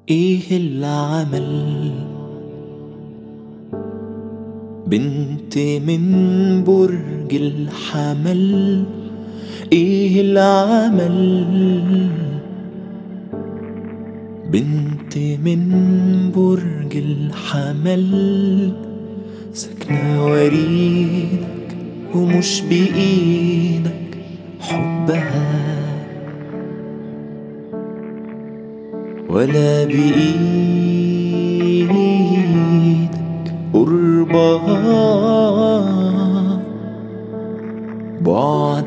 ايه العمل بنت من برج الحمل ايه العمل بنت من برج الحمل ساكنة وريدك ومش بإيدك حبها ولا بإيدك قربها بعد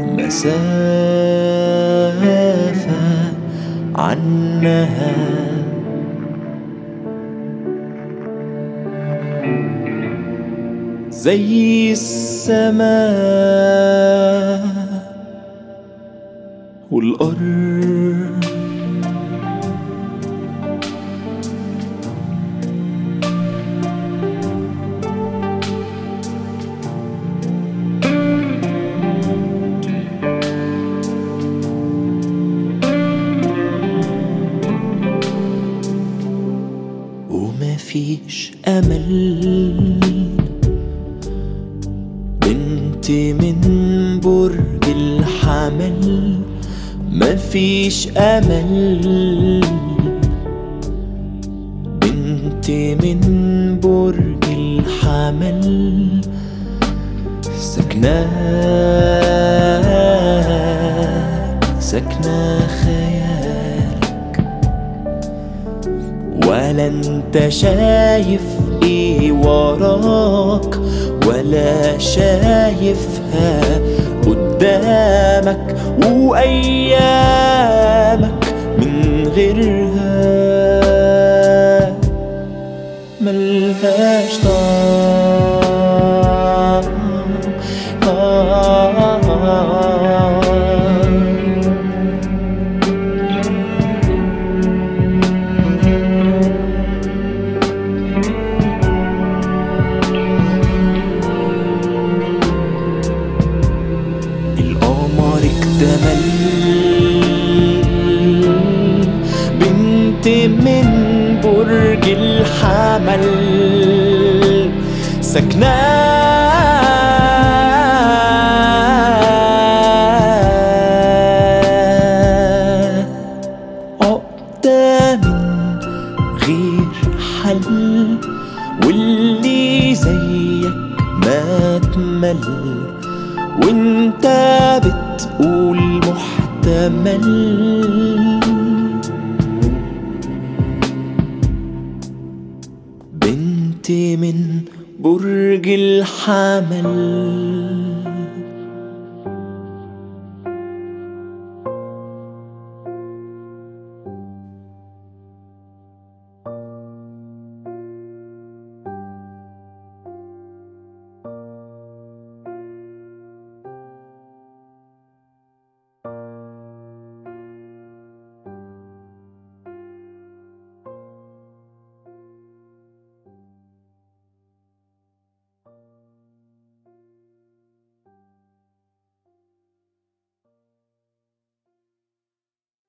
المسافة عنها زي السماء والأرض وما فيش أمل بنت من برج الحمل ما فيش أمل بنت من برج الحمل سكنة سكنة خيالك ولا انت شايف ايه وراك ولا شايفها قدامك وايامك من غيرها ملهاش طعم القمر اكتمل بنت من برج الحمل سكنة عقدة من غير حل واللي زيك ما تمل وانت بتقول محتمل بنت من برج الحمل